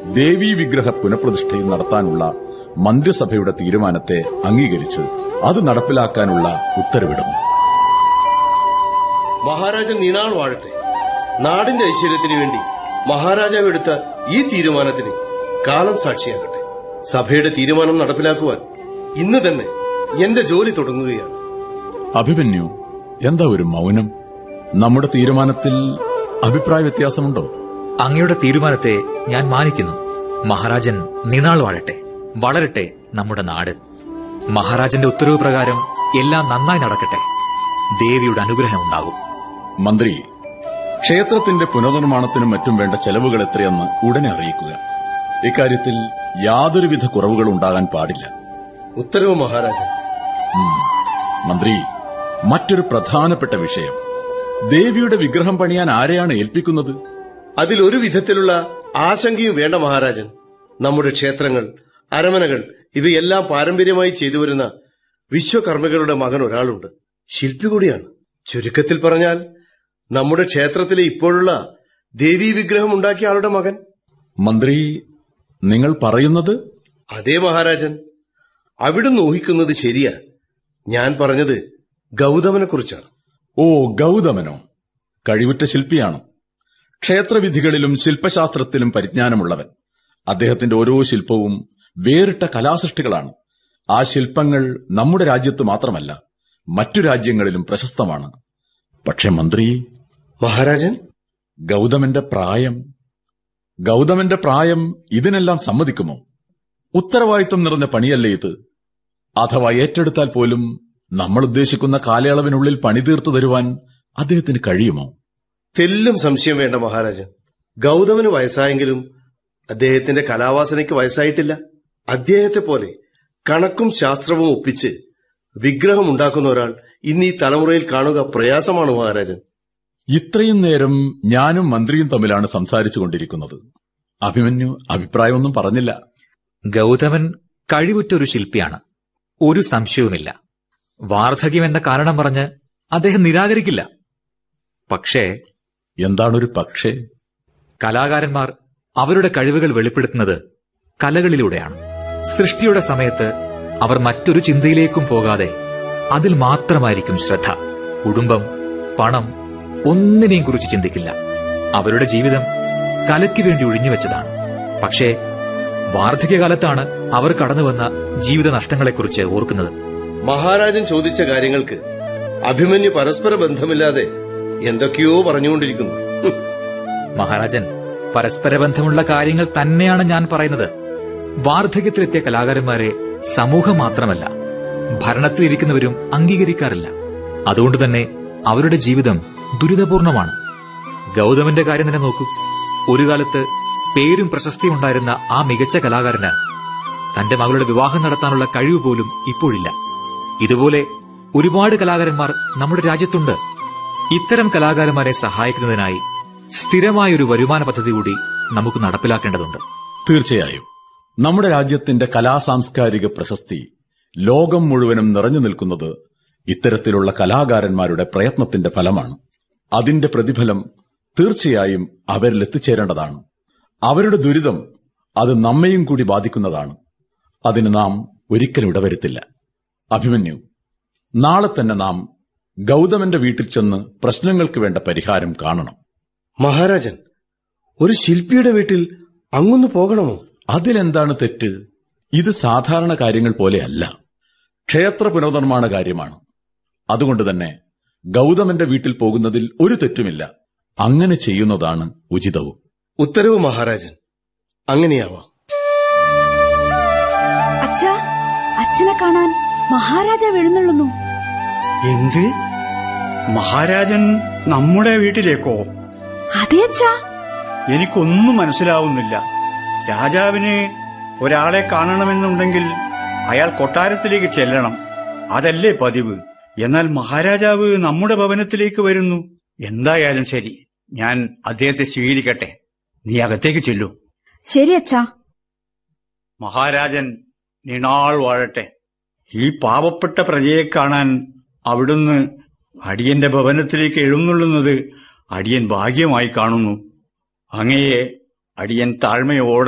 ദേവീ വിഗ്രഹ പുനഃപ്രതിഷ്ഠയും നടത്താനുള്ള മന്ത്രിസഭയുടെ തീരുമാനത്തെ അംഗീകരിച്ച് അത് നടപ്പിലാക്കാനുള്ള ഉത്തരവിടുന്നു മഹാരാജൻ നീണാൾ വാഴട്ടെ നാടിന്റെ ഐശ്വര്യത്തിന് വേണ്ടി മഹാരാജാവ് എടുത്ത ഈ തീരുമാനത്തിന് കാലം സാക്ഷിയാകട്ടെ സഭയുടെ തീരുമാനം നടപ്പിലാക്കുവാൻ ഇന്ന് തന്നെ എന്റെ ജോലി തുടങ്ങുകയാണ് അഭിമന്യു എന്താ ഒരു മൗനം നമ്മുടെ തീരുമാനത്തിൽ അഭിപ്രായ വ്യത്യാസമുണ്ടോ അങ്ങയുടെ തീരുമാനത്തെ ഞാൻ മാനിക്കുന്നു മഹാരാജൻ നിനാൾ വാഴട്ടെ വളരട്ടെ നമ്മുടെ നാട് മഹാരാജന്റെ ഉത്തരവ് പ്രകാരം എല്ലാം നന്നായി നടക്കട്ടെ ദേവിയുടെ അനുഗ്രഹം ഉണ്ടാകും മന്ത്രി ക്ഷേത്രത്തിന്റെ പുനർനിർമ്മാണത്തിനും മറ്റും വേണ്ട ചെലവുകൾ എത്രയെന്ന് ഉടനെ അറിയിക്കുക ഇക്കാര്യത്തിൽ യാതൊരുവിധ കുറവുകളും ഉണ്ടാകാൻ പാടില്ല ഉത്തരവ് മഹാരാജൻ ഉം. മന്ത്രി മറ്റൊരു പ്രധാനപ്പെട്ട വിഷയം ദേവിയുടെ വിഗ്രഹം പണിയാൻ ആരെയാണ് ഏൽപ്പിക്കുന്നത് അതിൽ ഒരു വിധത്തിലുള്ള ആശങ്കയും വേണ്ട മഹാരാജൻ നമ്മുടെ ക്ഷേത്രങ്ങൾ അരമനകൾ ഇവയെല്ലാം പാരമ്പര്യമായി ചെയ്തുവരുന്ന വിശ്വകർമ്മികളുടെ മകൻ ഒരാളുണ്ട് ശില്പി കൂടിയാണ് ചുരുക്കത്തിൽ പറഞ്ഞാൽ നമ്മുടെ ക്ഷേത്രത്തിലെ ഇപ്പോഴുള്ള ദേവീ വിഗ്രഹം ഉണ്ടാക്കിയ ആളുടെ മകൻ മന്ത്രി നിങ്ങൾ പറയുന്നത് അതേ മഹാരാജൻ അവിടുന്ന് ഊഹിക്കുന്നത് ശരിയാ ഞാൻ പറഞ്ഞത് ഗൗതമനെ കുറിച്ചാണ് ഓ ഗൗതമനോ കഴിവുറ്റ ശില്പിയാണ് ക്ഷേത്രവിധികളിലും ശില്പശാസ്ത്രത്തിലും പരിജ്ഞാനമുള്ളവൻ അദ്ദേഹത്തിന്റെ ഓരോ ശില്പവും വേറിട്ട കലാസൃഷ്ടികളാണ് ആ ശില്പങ്ങൾ നമ്മുടെ രാജ്യത്ത് മാത്രമല്ല മറ്റു രാജ്യങ്ങളിലും പ്രശസ്തമാണ് പക്ഷെ മന്ത്രി മഹാരാജൻ ഗൗതമന്റെ പ്രായം ഗൗതമന്റെ പ്രായം ഇതിനെല്ലാം സമ്മതിക്കുമോ ഉത്തരവാദിത്വം നിറഞ്ഞ പണിയല്ലേ ഇത് അഥവാ ഏറ്റെടുത്താൽ പോലും നമ്മൾ ഉദ്ദേശിക്കുന്ന കാലയളവിനുള്ളിൽ പണി തീർത്തു തരുവാൻ അദ്ദേഹത്തിന് കഴിയുമോ തെല്ലും സംശയം വേണ്ട മഹാരാജൻ ഗൗതമന് വയസ്സായെങ്കിലും അദ്ദേഹത്തിന്റെ കലാവാസനയ്ക്ക് വയസ്സായിട്ടില്ല അദ്ദേഹത്തെ പോലെ കണക്കും ശാസ്ത്രവും ഒപ്പിച്ച് വിഗ്രഹം ഉണ്ടാക്കുന്ന ഒരാൾ ഇന്ന് ഈ തലമുറയിൽ കാണുക പ്രയാസമാണ് മഹാരാജൻ ഇത്രയും നേരം ഞാനും മന്ത്രിയും തമ്മിലാണ് സംസാരിച്ചുകൊണ്ടിരിക്കുന്നത് അഭിമന്യു അഭിപ്രായമൊന്നും പറഞ്ഞില്ല ഗൗതമൻ കഴിവുറ്റൊരു ശില്പിയാണ് ഒരു സംശയവുമില്ല വാർദ്ധക്യം എന്ന കാരണം പറഞ്ഞ് അദ്ദേഹം നിരാകരിക്കില്ല പക്ഷേ എന്താണൊരു പക്ഷേ കലാകാരന്മാർ അവരുടെ കഴിവുകൾ വെളിപ്പെടുത്തുന്നത് കലകളിലൂടെയാണ് സൃഷ്ടിയുടെ സമയത്ത് അവർ മറ്റൊരു ചിന്തയിലേക്കും പോകാതെ അതിൽ മാത്രമായിരിക്കും ശ്രദ്ധ കുടുംബം പണം ഒന്നിനെയും കുറിച്ച് ചിന്തിക്കില്ല അവരുടെ ജീവിതം കലയ്ക്ക് വേണ്ടി ഒഴിഞ്ഞുവെച്ചതാണ് പക്ഷേ വാർദ്ധക്യകാലത്താണ് അവർ കടന്നുവന്ന ജീവിത നഷ്ടങ്ങളെക്കുറിച്ച് ഓർക്കുന്നത് മഹാരാജൻ ചോദിച്ച കാര്യങ്ങൾക്ക് അഭിമന്യു പരസ്പര ബന്ധമില്ലാതെ എന്തൊക്കെയോ പറഞ്ഞുകൊണ്ടിരിക്കുന്നു ഹും. മഹാരാജൻ പരസ്പര ബന്ധമുള്ള കാര്യങ്ങൾ തന്നെയാണ് ഞാൻ പറയുന്നത് വാർദ്ധക്യത്തിലെത്തിയ കലാകാരന്മാരെ സമൂഹം മാത്രമല്ല ഭരണത്തിലിരിക്കുന്നവരും അംഗീകരിക്കാറില്ല അതുകൊണ്ട് തന്നെ അവരുടെ ജീവിതം ദുരിതപൂർണമാണ് ഗൗതമന്റെ കാര്യം തന്നെ നോക്കൂ ഒരു കാലത്ത് പേരും പ്രശസ്തിയും ഉണ്ടായിരുന്ന ആ മികച്ച കലാകാരന് തന്റെ മകളുടെ വിവാഹം നടത്താനുള്ള കഴിവ് പോലും ഇപ്പോഴില്ല ഇതുപോലെ ഒരുപാട് കലാകാരന്മാർ നമ്മുടെ രാജ്യത്തുണ്ട് ഇത്തരം കലാകാരന്മാരെ സഹായിക്കുന്നതിനായി സ്ഥിരമായൊരു വരുമാന പദ്ധതി കൂടി നമുക്ക് നടപ്പിലാക്കേണ്ടതുണ്ട് തീർച്ചയായും നമ്മുടെ രാജ്യത്തിന്റെ കലാസാംസ്കാരിക പ്രശസ്തി ലോകം മുഴുവനും നിറഞ്ഞു നിൽക്കുന്നത് ഇത്തരത്തിലുള്ള കലാകാരന്മാരുടെ പ്രയത്നത്തിന്റെ ഫലമാണ് അതിന്റെ പ്രതിഫലം തീർച്ചയായും അവരിൽ എത്തിച്ചേരേണ്ടതാണ് അവരുടെ ദുരിതം അത് നമ്മയും കൂടി ബാധിക്കുന്നതാണ് അതിന് നാം ഒരിക്കലും ഇടവരുത്തില്ല അഭിമന്യു നാളെ തന്നെ നാം ഗൗതമന്റെ വീട്ടിൽ ചെന്ന് പ്രശ്നങ്ങൾക്ക് വേണ്ട പരിഹാരം കാണണം മഹാരാജൻ ഒരു ശില്പിയുടെ വീട്ടിൽ അങ്ങൊന്ന് പോകണമോ അതിലെന്താണ് തെറ്റ് ഇത് സാധാരണ കാര്യങ്ങൾ പോലെയല്ല ക്ഷേത്ര പുനർനിർമ്മാണ കാര്യമാണ് അതുകൊണ്ട് തന്നെ ഗൗതമന്റെ വീട്ടിൽ പോകുന്നതിൽ ഒരു തെറ്റുമില്ല അങ്ങനെ ചെയ്യുന്നതാണ് ഉചിതവും ഉത്തരവ് മഹാരാജൻ അങ്ങനെയാവാം അച്ഛാ അച്ഛനെ കാണാൻ മഹാരാജാവ് എഴുന്നള്ളുന്നു എന്ത് മഹാരാജൻ നമ്മുടെ വീട്ടിലേക്കോ അതെ അച്ഛാ എനിക്കൊന്നും മനസ്സിലാവുന്നില്ല രാജാവിന് ഒരാളെ കാണണമെന്നുണ്ടെങ്കിൽ അയാൾ കൊട്ടാരത്തിലേക്ക് ചെല്ലണം അതല്ലേ പതിവ് എന്നാൽ മഹാരാജാവ് നമ്മുടെ ഭവനത്തിലേക്ക് വരുന്നു എന്തായാലും ശരി ഞാൻ അദ്ദേഹത്തെ സ്വീകരിക്കട്ടെ നീ അകത്തേക്ക് ചെല്ലൂ ശരി അച്ഛാ മഹാരാജൻ നീണാൾ വാഴട്ടെ ഈ പാവപ്പെട്ട പ്രജയെ കാണാൻ അവിടുന്ന് അടിയന്റെ ഭവനത്തിലേക്ക് എഴുന്നള്ളുന്നത് അടിയൻ ഭാഗ്യമായി കാണുന്നു അങ്ങയെ അടിയൻ താഴ്മയോടെ